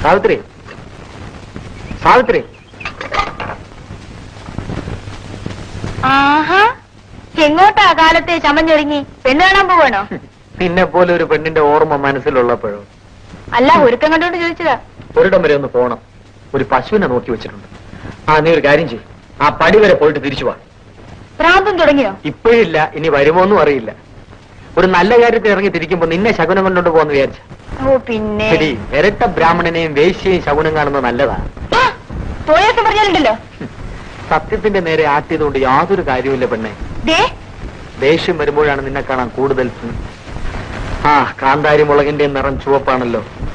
സാവിത്രി സാവിത്രി ആഹാ എങ്ങോട്ടാ കാലത്തെ ചമഞ്ഞൊരുങ്ങി പെണ്ണ് കാണാൻ പോവാണോ നിന്നെ പോലെ ഒരു പെണ്ണിന്റെ ഓർമ്മ മനസ്സിലുള്ളപ്പോഴോ അല്ല ഒരുക്കം കണ്ടോണ്ട് ചോദിച്ചതാ ഒരിടം വരെ ഒന്ന് പോണം ഒരു പശുവിനെ നോക്കി വെച്ചിട്ടുണ്ട് ആ നീ ഒരു കാര്യം ചെയ്യും ആ പടി വരെ പോയിട്ട് തിരിച്ചു വാ ഭ്രാന്തം തുടങ്ങിയോ ഇപ്പോഴില്ല ഇനി വരുമോന്നും അറിയില്ല ഒരു നല്ല കാര്യത്തിൽ ഇറങ്ങി തിരിക്കുമ്പോ നിന്നെ ശകുനം കൊണ്ടോണ്ട് പോന്ന് വിചാരിച്ച ഓ പിന്നെ ശരി ഇരട്ട ബ്രാഹ്മണനെയും വേശ്യയും ശകുനം കാണുന്നത് നല്ലതാ ആ, തോന്നിയാസം പറഞ്ഞാലുണ്ടല്ലോ സത്യത്തിന്റെ നേരെ ആട്ടിയതുകൊണ്ട് യാതൊരു കാര്യവുമില്ല പെണ്ണെ ദേ ദേഷ്യം വരുമ്പോഴാണ് നിന്നെ കാണാൻ കൂടുതൽ ഭംഗി. ആ കാന്താരി മുളകിന്റെ നിറം ചുവപ്പാണല്ലോ